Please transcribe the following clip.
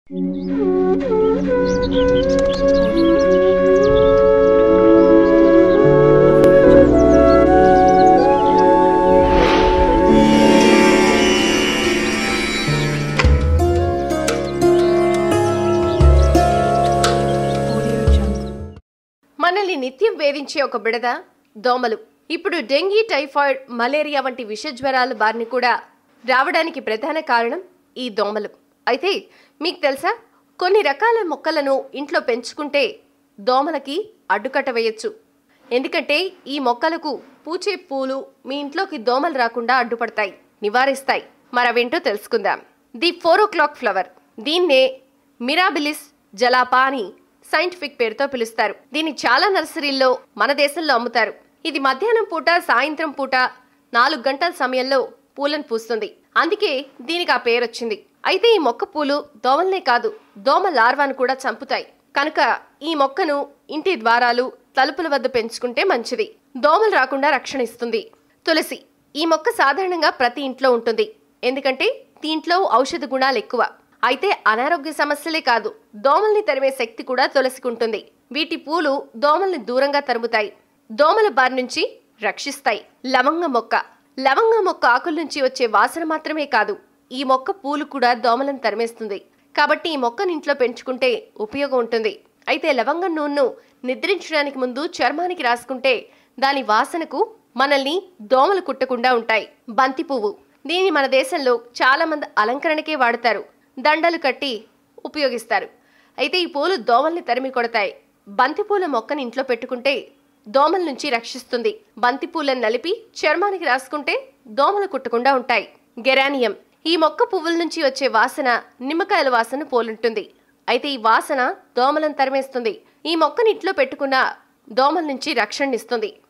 మనల్ని నిత్యం వేధించే ఒక బిడద దోమలు ఇప్పుడు డెంగీ టైఫాయిడ్ మలేరియా వంటి విష జ్వరాల బారిన కూడా రావడానికి ప్రధాన కారణం ఈ దోమలు అయితే మీకు తెలుసా కొన్ని రకాల మొక్కలను ఇంట్లో పెంచుకుంటే దోమలకి అడ్డుకట్ట వేయొచ్చు ఎందుకంటే ఈ మొక్కలకు పూచే పూలు మీ ఇంట్లోకి దోమలు రాకుండా అడ్డుపడతాయి నివారిస్తాయి మరవేంటో తెలుసుకుందాం the four o'clock flower దీన్నే మిరాబిలిస్ జలాపా అని సైంటిఫిక్ పేరుతో పిలుస్తారు దీన్ని చాలా నర్సరీల్లో మన దేశంలో అమ్ముతారు ఇది మధ్యాహ్నం పూట సాయంత్రం పూట నాలుగు గంటల సమయంలో పూలను పూస్తుంది అందుకే దీనికి ఆ పేరు వచ్చింది అయితే ఈ మొక్క పూలు దోమల్నే కాదు దోమ లార్వాను కూడా చంపుతాయి కనుక ఈ మొక్కను ఇంటి ద్వారాలు తలుపుల వద్ద పెంచుకుంటే మంచిది దోమలు రాకుండా రక్షణ ఇస్తుంది తులసి ఈ మొక్క సాధారణంగా ప్రతి ఇంట్లో ఉంటుంది ఎందుకంటే దీంట్లో ఔషధ గుణాలు ఎక్కువ అయితే అనారోగ్య సమస్యలే కాదు దోమల్ని తరిమే శక్తి కూడా తులసికుంటుంది వీటి పూలు దోమల్ని దూరంగా తరుముతాయి దోమల బారి నుంచి రక్షిస్తాయి లవంగ మొక్క లవంగ మొక్క ఆకుల నుంచి వచ్చే వాసన మాత్రమే కాదు ఈ మొక్క పూలు కూడా దోమలను తరిమేస్తుంది కాబట్టి ఈ మొక్కను ఇంట్లో పెంచుకుంటే ఉపయోగం ఉంటుంది అయితే లవంగం నూనెను నిద్రించడానికి ముందు చర్మానికి రాసుకుంటే దాని వాసనకు మనల్ని దోమలు కుట్టకుండా ఉంటాయి బంతి పువ్వు దీన్ని మన దేశంలో చాలా మంది అలంకరణకే వాడతారు దండలు కట్టి ఉపయోగిస్తారు అయితే ఈ పూలు దోమల్ని తరిమి కొడతాయి బంతిపూల మొక్కని ఇంట్లో పెట్టుకుంటే దోమల నుంచి రక్షిస్తుంది బంతిపూలను నలిపి చర్మానికి రాసుకుంటే దోమలు కుట్టకుండా ఉంటాయి గెరానియం ఈ మొక్క పువ్వుల నుంచి వచ్చే వాసన నిమ్మకాయల వాసన పోలుంటుంది అయితే ఈ వాసన దోమలను తరిమేస్తుంది ఈ మొక్కని ఇంట్లో పెట్టుకున్న దోమల నుంచి రక్షణనిస్తుంది